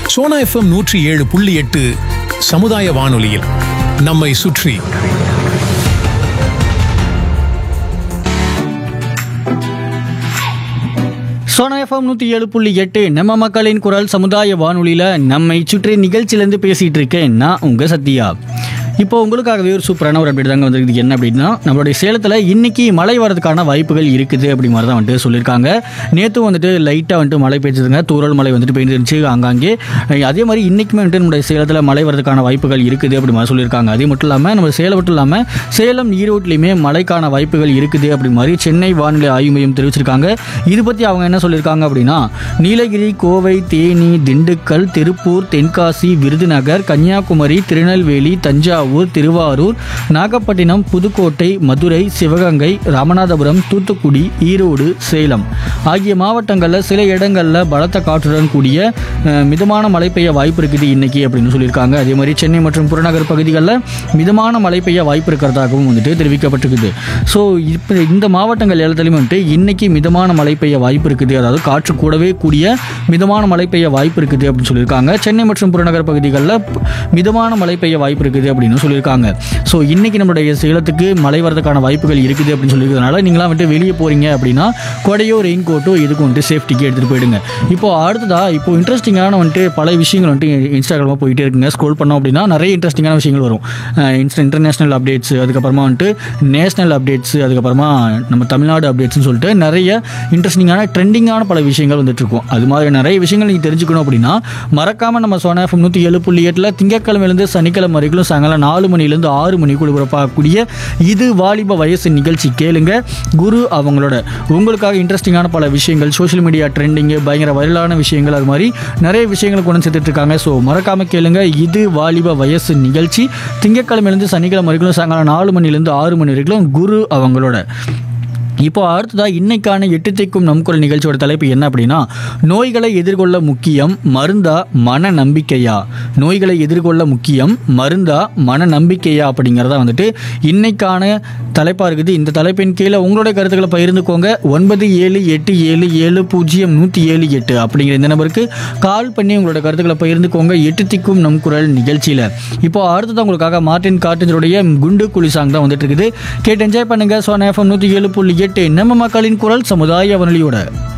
Sona FM நூற்றி ஏழு புள்ளி எட்டு சமுதாய வானொலியில் நம்மை சுற்றி சோனா எஃப்எம் நூற்றி ஏழு புள்ளி எட்டு நம்ம மக்களின் குரல் சமுதாய வானொலியில் நம்மை சுற்றி நிகழ்ச்சியிலேருந்து பேசிகிட்டு இருக்கேன் நான் உங்கள் சத்யா இப்போ உங்களுக்காகவே ஒரு சூப்பரான ஒரு அப்டேட் தாங்க வந்திருக்கு என்ன அப்படின்னா நம்மளுடைய சேலத்தில் இன்னைக்கு மழை வரதுக்கான வாய்ப்புகள் இருக்குது அப்படி மாதிரி தான் வந்துட்டு சொல்லியிருக்காங்க நேற்று வந்துட்டு லைட்டாக வந்துட்டு மழை பெய்ஞ்சதுங்க தூரல் மழை வந்துட்டு பெய்ஞ்சிருந்துச்சு ஆங்காங்கே அதே மாதிரி இன்னைக்குமே வந்துட்டு நம்மளுடைய சேலத்தில் மழை வரதுக்கான வாய்ப்புகள் இருக்குது அப்படி மாதிரி சொல்லியிருக்காங்க அதே மட்டும் இல்லாமல் நம்ம சேலம் மட்டும் இல்லாமல் சேலம் ஈரோட்லையுமே மழைக்கான வாய்ப்புகள் இருக்குது அப்படி மாதிரி சென்னை வானிலை ஆய்வு மையம் தெரிவிச்சிருக்காங்க இது பற்றி அவங்க என்ன சொல்லியிருக்காங்க அப்படின்னா நீலகிரி கோவை தேனி திண்டுக்கல் திருப்பூர் தென்காசி விருதுநகர் கன்னியாகுமரி திருநெல்வேலி தஞ்சாவூர் திருவாரூர் நாகப்பட்டினம் புதுக்கோட்டை மதுரை சிவகங்கை ராமநாதபுரம் தூத்துக்குடி ஈரோடு சேலம் ஆகிய மாவட்டங்களில் சில இடங்களில் பலத்த காற்றுடன் கூடிய அஹ், மிதமான மழை பெய்ய வாய்ப்பு இருக்குது இன்னைக்கு அப்படின்னு சொல்லியிருக்காங்க அதே மாதிரி சென்னை மற்றும் புறநகர் பகுதிகளில் மிதமான மழை பெய்ய வாய்ப்பு இருக்கிறதாகவும் வந்துட்டு தெரிவிக்கப்பட்டிருக்குது ஸோ இப்போ இந்த மாவட்டங்கள் எல்லாத்துலேயுமே வந்துட்டு இன்னைக்கு மிதமான மழை பெய்ய வாய்ப்பு இருக்குது அதாவது காற்று கூடவே கூடிய மிதமான மழை பெய்ய வாய்ப்பு இருக்குது அப்படின்னு சொல்லியிருக்காங்க சென்னை மற்றும் புறநகர் பகுதிகளில் ப- மிதமான மழை பெய்ய வாய்ப்பு இருக்குது அப்படின்னு சொல்லியிருக்காங்க ஸோ இன்னைக்கு நம்மளுடைய சேலத்துக்கு மழை வரதுக்கான வாய்ப்புகள் இருக்குது அப்படின்னு சொல்லியிருக்கிறதுனால நீங்களாம் வந்துட்டு வெளியே போறீங்க அப்படின்னா கொடையோ ரெயின் கோட்டோ இதுக்கு வந்துட்டு சேஃப்டிக்கு எடுத்துகிட்டு போயிடுங்க இப்போ அடுத்ததா இப்போ இன்ட்ரெஸ்டிங்கான வந்துட்டு பல விஷயங்கள் வந்துட்டு இன்ஸ்டாகிராமாக போயிட்டே இருக்குங்க ஸ்க்ரோல் பண்ணோம் அப்படின்னா நிறைய இன்ட்ரெஸ்டிங்கான விஷயங்கள் வரும் இன்ஸ்டா இன்டர்நேஷனல் அப்டேட்ஸ் அதுக்கப்புறமா வந்துட்டு நேஷனல் அப்டேட்ஸ் அதுக்கப்புறமா நம்ம தமிழ்நாடு அப்டேட்ஸ்னு சொல்லிட்டு நிறைய இன்ட்ரெஸ்டிங்கான ட்ரெண்டிங்கான பல விஷயங்கள் வந்துட்டு இருக்கும் அது மாதிரி நிறைய விஷயங்கள் நீங்கள் தெரிஞ்சுக்கணும் அப்படின்னா மறக்காம நம்ம சோனா எஃப்எம் நூற்றி ஏழு புள்ளி எட்டில் திங்கக்கிழமையிலேருந்து சனிக்கிழமை வரைக்கும் சாயங்காலம் நாலு மணிலேருந்து ஆறு மணிக்குள்ள ஒளிபரப்பாகக்கூடிய இது வாலிப வயசு நிகழ்ச்சி கேளுங்க குரு அவங்களோட உங்களுக்காக இன்ட்ரெஸ்டிங்கான பல விஷயங்கள் சோஷியல் மீடியா ட்ரெண்டிங்கு பயங்கர வைரலான விஷயங்கள் அது மாதிரி நிறைய விஷயங்களை கொண்டு வந்து சேர்த்துட்டு இருக்காங்க ஸோ மறக்காம கேளுங்க இது வாலிப வயசு நிகழ்ச்சி திங்கக்கிழமையிலேருந்து சனிக்கிழமை வரைக்கும் சாயங்காலம் நாலு மணிலேருந்து ஆறு மணி வரைக்கும் குரு அவங்களோட இப்போ அடுத்ததாக இன்னைக்கான எட்டு திக்கும் நம் குரல் நிகழ்ச்சியோட தலைப்பு என்ன அப்படின்னா நோய்களை எதிர்கொள்ள முக்கியம் மருந்தா மன நம்பிக்கையா நோய்களை எதிர்கொள்ள முக்கியம் மருந்தா மன நம்பிக்கையா அப்படிங்கிறத வந்துட்டு இன்னைக்கான தலைப்பாக இருக்குது இந்த தலைப்பின் கீழே உங்களுடைய கருத்துக்களை பகிர்ந்துக்கோங்க ஒன்பது ஏழு எட்டு ஏழு ஏழு பூஜ்ஜியம் நூற்றி ஏழு எட்டு அப்படிங்கிற இந்த நம்பருக்கு கால் பண்ணி உங்களோட கருத்துக்களை பகிர்ந்துக்கோங்க எட்டு திக்கும் நம் குரல் நிகழ்ச்சியில் இப்போ அடுத்தது உங்களுக்காக மார்ட்டின் கார்டேஜருடைய குண்டு குழி சாங் தான் வந்துட்டு இருக்குது கேட்டு என்ஜாய் பண்ணுங்க சோனா எஃப்எம் நூற்றி ஏழு புள்ளி எட்டு நம்ம மக்களின் குரல் சமுதாய வானொலியோட